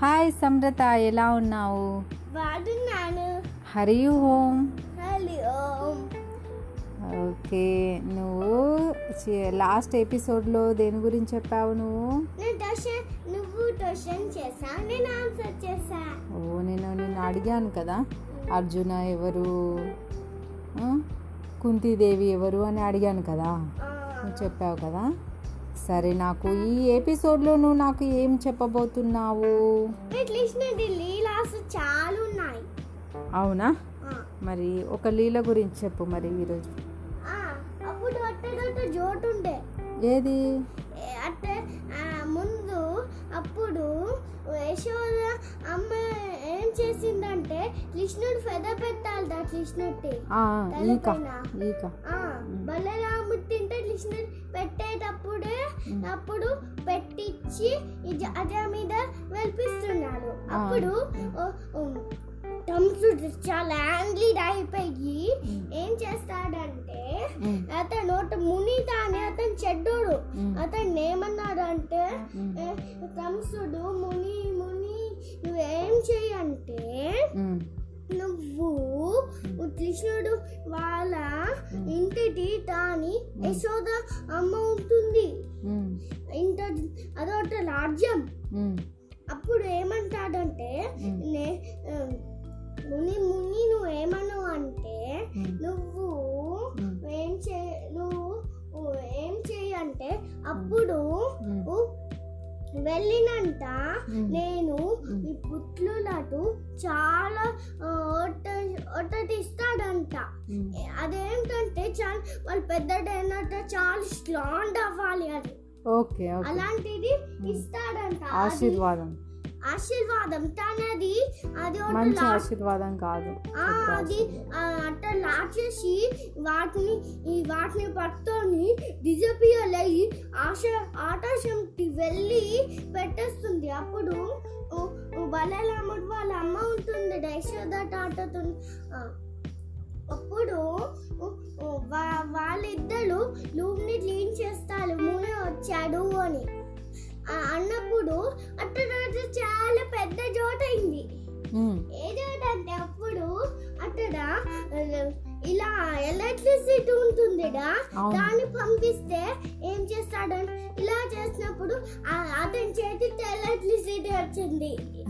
Hi Samrutha ఎలా ఉన్నావు వాడున్నాను are you home hello okay నువ్వు లాస్ట్ ఎపిసోడ్లో దేని గురించి చెప్పావు నువ్వు నేను ట్యూషన్ నువ్వు ట్యూషన్ చేసా నేను ఆన్సర్ చేసా ఓ నేను నిన్ను అడిగాను కదా అర్జున ఎవరు ఆ? కుంతీదేవి ఎవరు అని అడిగాను కదా ఆ, నువ్వు చెప్పావు కదా సరే నాకు ఈ ఎపిసోడ్లో నువ్వు నాకు ఏం చెప్పబోతున్నావు ఇట్లిసినది లీలాస్ చాలా ఉన్నాయి అవునా ఆ, మరి ఒక లీల గురించి చెప్పు మరి ఈరోజు ఆ, అప్పుడు అట్టడట్ట జోటు ఉండే ఏది ఏ, అట్ట ఆ, ముందు అప్పుడు యశోద అమ్మ ఏం చేసిందంటే కృష్ణుడు ఫెద పెట్టాలి కృష్ణుడి ఆ, ఈక తలపైన. ఈక ఆ, బలరాముడు తింటే కృష్ణుడు పెట్టేటప్పుడే అప్పుడు పెట్టించి ఈ జ- అదే మీద వెల్పిస్తున్నాడు ఆ. అప్పుడు ఓ- ఓ, కంసుడు చాలా యాంగ్లీ అయిపోయి ఏం చేస్తాడంటే ఉమ్, అతను ఒక మునిత అని అతను చెడ్డోడు ఉమ్, అతను ఏమన్నాడు అంటే ఉమ్, కంసుడు ముని ముని నువ్వేం చెయ్యంటే ఉమ్, నువ్వు కృష్ణుడు వాళ్ళ ఇంటికి తాని యశోద అమ్మ ఉంటుంది ఉమ్, ఇంత అదొక రాజ్యం ఉమ్, అప్పుడు ఏమంటాడంటే ఉమ్. నే- ఆ, ముని ముని నువ్వు ఏమన్నావు అంటే ఉమ్. నువ్వు ఉమ్. ఏం చే నువ్వు ఏం చేయంటే అప్పుడు ఉమ్. వెళ్ళినంత ఉమ్. నేను ఉమ్. ఈ పుట్లులటు చాలా ఆ, ఒట్ట ఒట్టటి ఇస్తాడంట ఉమ్. అదేంటంటే చాలా వాళ్ళు పెద్దడైనట్ట చాలా స్ట్రాంగ్ అవ్వాలి అది ఓకే ఓకే అలాంటిది ఇస్తాడంట అది ఆశీర్వాదం ఆశీర్వాదం తనది అది ఒక మంచి లా- ఆశీర్వాదం కాదు ఆ, చెడ్డ అది ఆశీర్వాదం. ఆ, అట్ట లాచేసి వాటిని ఈ వాటిని పట్టుకొని డిజపియర్ అయ్యి ఆశ ఆకాశంకి వెళ్ళి పెట్టేస్తుంది అప్పుడు ఓ- ఓ బలరాముడు వాళ్ళ అమ్మ ఉంటుంది యశోద తాతతో ఆ, అప్పుడు ఓ- ఓ వా- వాళ్ళిద్దరు లూమ్ని క్లీన్ చేస్తారు ముని వచ్చాడు అని ఆ, అన్నప్పుడు అక్కడ చాలా పెద్ద జోట అయింది ఉమ్, ఏదంటే అప్పుడు అక్కడ ఆ, ఇలా ఎలక్ట్రిసిటీ ఉంటుందిగా అవును. దాన్ని పంపిస్తే ఏం చేస్తాడంటే ఇలా చేసినప్పుడు ఆ- అతని చేతికి ఎలక్ట్రిసిటీ వచ్చింది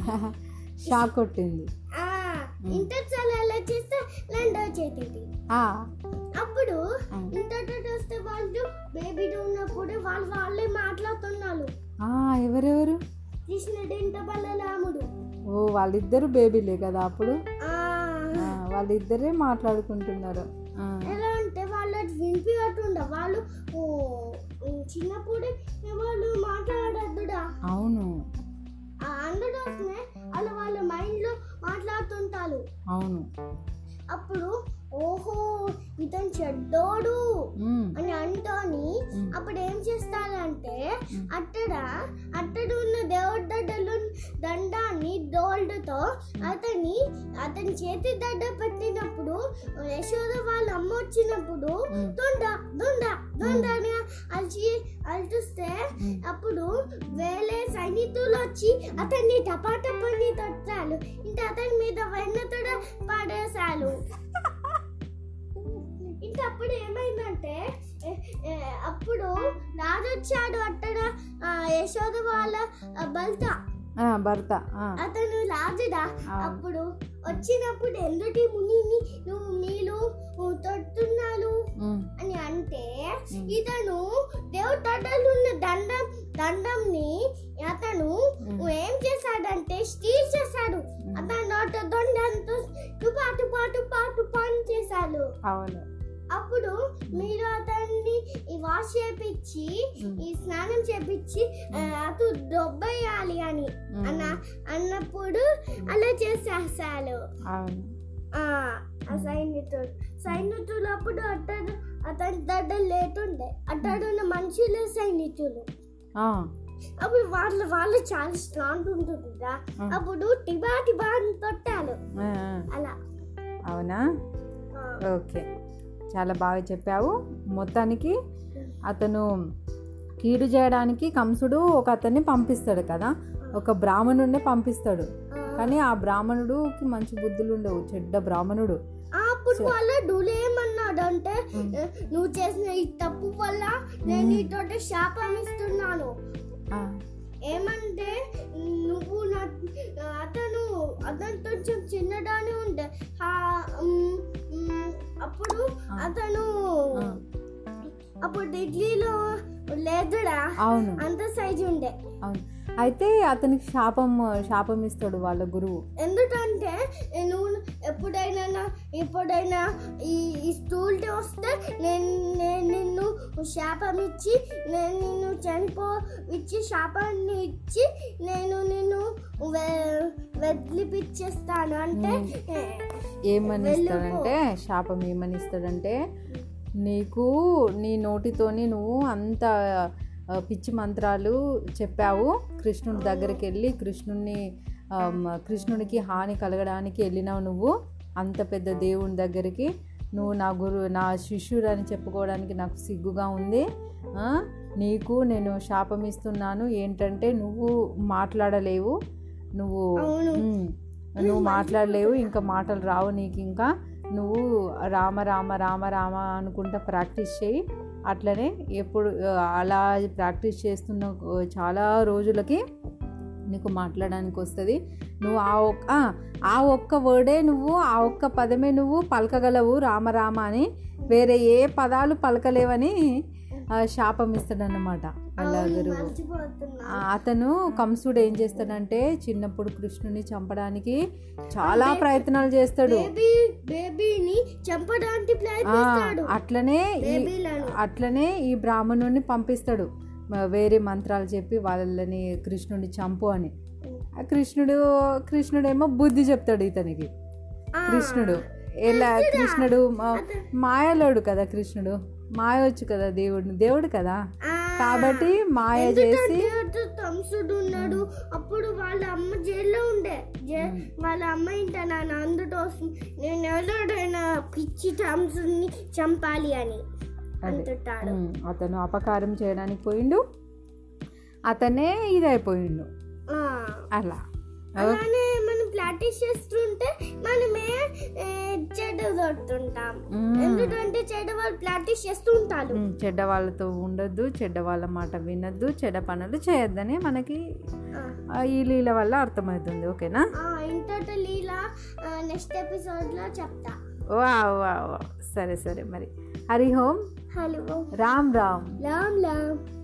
షాక్ కొట్టింది ఆ ఇంటర్ అలా చేస్తే రెండో చేతికి ఆ, అప్పుడు ఆ. ఇంటర్ వస్తే వాళ్ళు బేబీ ఉన్నప్పుడు వాళ్ళు వాళ్ళే మాట్లాడుతున్నారు ఆ, ఎవరెవరు కృష్ణుడు ఇంట బలరాముడు ఓ వాళ్ళిద్దరు బేబీలే కదా అప్పుడు ఆ ఆ, వాళ్ళిద్దరే మాట్లాడుకుంటున్నారు ఆ, ఎలా అంటే వాళ్ళకి వినిపించకుండా వాళ్ళు ఓ, ఓ, చిన్నప్పుడు వాళ్ళు మాట్లాడద్దుడా అవును అందుకోసమే వాళ్ళు వాళ్ళ మైండ్ లో మాట్లాడుతుంటారు అవును అప్పుడు ఓహో ఇతను చెడ్డోడు ఉమ్, అని అంటోని ఉమ్. అప్పుడు ఏం చేస్తారంటే ఉమ్. అక్కడ అక్కడ ఉన్న దేవుడి దడ్డలు దండాన్ని దోల్డ్తో అతని అతని చేతి దడ్డ పెట్టినప్పుడు యశోద వాళ్ళ అమ్మ వచ్చినప్పుడు ఉమ్. దొండ దొండ దొండ అని అలిచి అలిస్తే ఉమ్. అప్పుడు వేలే సైనికులు వచ్చి అతన్ని టపాటపని తొట్టాలు ఇంకా అతని మీద వెన్నతోడ పడేశారు ఇంకా అప్పుడు ఏమైందంటే ఏ- ఏ, అప్పుడు రాజు వచ్చాడు అక్కడ ఆ, యశోద వాళ్ళ ఆ, భర్త ఆ, భర్త ఆ, అతను రాజుడా అవును. అప్పుడు వచ్చినప్పుడు ఎందుకు ఈ మునిని నువ్వు మీరు తొట్టున్నాను ఉమ్, అని అంటే ఉమ్. ఇతను దేవుడు దండలు ఉన్న దండం దండంని అతను ఉమ్. ఏం చేశాడంటే స్టీల్ చేశాడు ఉమ్. అతను నోట దొండంతో టుపా టుపా టుపా టుపా అని చేశాడు అవును అప్పుడు మీరు అతన్ని ఈ వాష్ చేపించి ఉమ్. ఈ స్నానం చేపించి ఆ, అటు దొబ్బేయాలి అని ఉమ్. అన్న అన్నప్పుడు అలా చేసేసాడు అవును ఆ ఆ సైనికుడు సైనికులు అప్పుడు అతడు అతని దగ్గర లేటుండే అతడు ఉన్న మనుషులు సైనికులు ఆ, అప్పుడు వాళ్ళు వాళ్ళు చాలా స్ట్రాంగ్ ఉంటుంది కదా ఆ. అప్పుడు టిబా టిబా అని కొట్టాలు ఆ, ఆ. అలా అవునా ఆ, ఓకే చాలా బాగా చెప్పావు మొత్తానికి అతను కీడు చేయడానికి కంసుడు ఒక అతన్ని పంపిస్తాడు కదా ఒక బ్రాహ్మణుడినే పంపిస్తాడు ఆ. కానీ ఆ బ్రాహ్మణుడుకి మంచి బుద్ధులు ఉండవు చెడ్డ బ్రాహ్మణుడు ఆ, అప్పుడు వాళ్ళ డూలు ఏమన్నాడంటే "ఏ, నువ్వు చేసిన ఈ తప్పు వల్ల నేను నీతోటి శాపం ఇస్తున్నాను ఆ, ఏమంటే నువ్వు నా అతను అతను కొంచెం చిన్నదాని ఉండే ఆ, మ్, మ్, అప్పుడు అతను ఆ. అప్పుడు ఇడ్లీలో లేదురా అవును అంత సైజు ఉండే అవును అయితే అతనికి శాపం శాపం ఇస్తాడు వాళ్ళ గురువు ఎందుకంటే నువ్వు ఎప్పుడైనా నా- ఎప్పుడైనా ఈ ఈ స్టూల్ వస్తే నేను నేను నిన్ను శాపం ఇచ్చి నేను నిన్ను చనిపో ఇచ్చి శాపాన్ని ఇచ్చి నేను నిన్ను వె- వదిలిపిచ్చేస్తాను అంటే ఏమని ఇస్తాడంటే శాపం ఏమని ఇస్తాడంటే నీకు నీ నోటితోని నువ్వు అంత ఆ, పిచ్చి మంత్రాలు చెప్పావు కృష్ణుడి దగ్గరికి వెళ్ళి కృష్ణుడిని ఆ, మ- కృష్ణుడికి హాని కలగడానికి వెళ్ళినావు నువ్వు అంత పెద్ద దేవుని దగ్గరికి నువ్వు నా గురు నా శిష్యుడు అని చెప్పుకోవడానికి నాకు సిగ్గుగా ఉంది ఆ, నీకు నేను శాపం ఇస్తున్నాను ఏంటంటే నువ్వు మాట్లాడలేవు నువ్వు అవును. ఉమ్, నువ్వు మాట్లాడలేవు ఇంకా మాటలు రావు నీకు ఇంకా నువ్వు రామ రామ రామ రామ అనుకుంటా ప్రాక్టీస్ చేయి అట్లనే ఎప్పుడు ఆ, అలా ప్రాక్టీస్ చేస్తున్న ఆ, చాలా రోజులకి నీకు మాట్లాడడానికి వస్తుంది నువ్వు ఆ ఒక్క ఆ, ఆ ఒక్క వర్డే నువ్వు ఆ ఒక్క పదమే నువ్వు పలకగలవు రామ రామ అని వేరే ఏ పదాలు పలకలేవని ఆ, శాపం ఇస్తాడన్నమాట వాళ్ళ గురువు మర్చిపోతున్నా ఆ, అతను కంసుడు ఏం చేస్తాడంటే చిన్నప్పుడు కృష్ణుని చంపడానికి చాలా ప్రయత్నాలు చేస్తాడు బేబీ బేబీని చంపడానికి ఆ, ప్రయత్నిస్తాడు అట్లనే ఈ బేబీలను అట్లనే ఈ బ్రాహ్మణుడిని పంపిస్తాడు మ- వేరే మంత్రాలు చెప్పి వాళ్ళని కృష్ణుడిని చంపు అని ఆ కృష్ణుడు కృష్ణుడేమో బుద్ధి చెప్తాడు ఇతనికి ఆ, కృష్ణుడు ఎలా కృష్ణుడు మా- మాయలోడు కదా కృష్ణుడు మాయ వచ్చు కదా దేవుడు దేవుడు కదా ఆ, కాబట్టి మాయ చేసి ఎందుకంటే కంసుడు ఉన్నాడు అప్పుడు వాళ్ళ అమ్మ జైల్లో ఉండే జై- వాళ్ళ అమ్మ ఇంట నాన్న అందుతో నేను ఎవరైనా పిచ్చి కంసుడిని చంపాలి అని అంటుంటాడు ఉమ్, అతను అపకారం చేయడానికి పోయిండు అతనే ఇదైపోయిండు ఆ, అలా అలానే మనం ప్రాక్టీస్ చేస్తుంటే మనమే ఏ, చెడ్డ దొరుకుతుంటాం మ్మ్. ఎందుకంటే చెడ్డ వాళ్ళు ప్రాక్టీస్ చేస్తూ ఉంటారు ఉమ్, చెడ్డ వాళ్ళతో ఉండొద్దు చెడ్డ వాళ్ళ మాట వినొద్దు చెడ్డ పనులు చేయొద్దని మనకి ఆ. ఆ, ఈ లీల వల్ల అర్థమవుతుంది ఓకేనా ఆ, ఇంతటి లీలా నెక్స్ట్ ఎపిసోడ్ లో చెప్తా వా వా వా. సరే సరే మరి హరి ఓం హలో రామ్ రామ్ రామ్ రామ్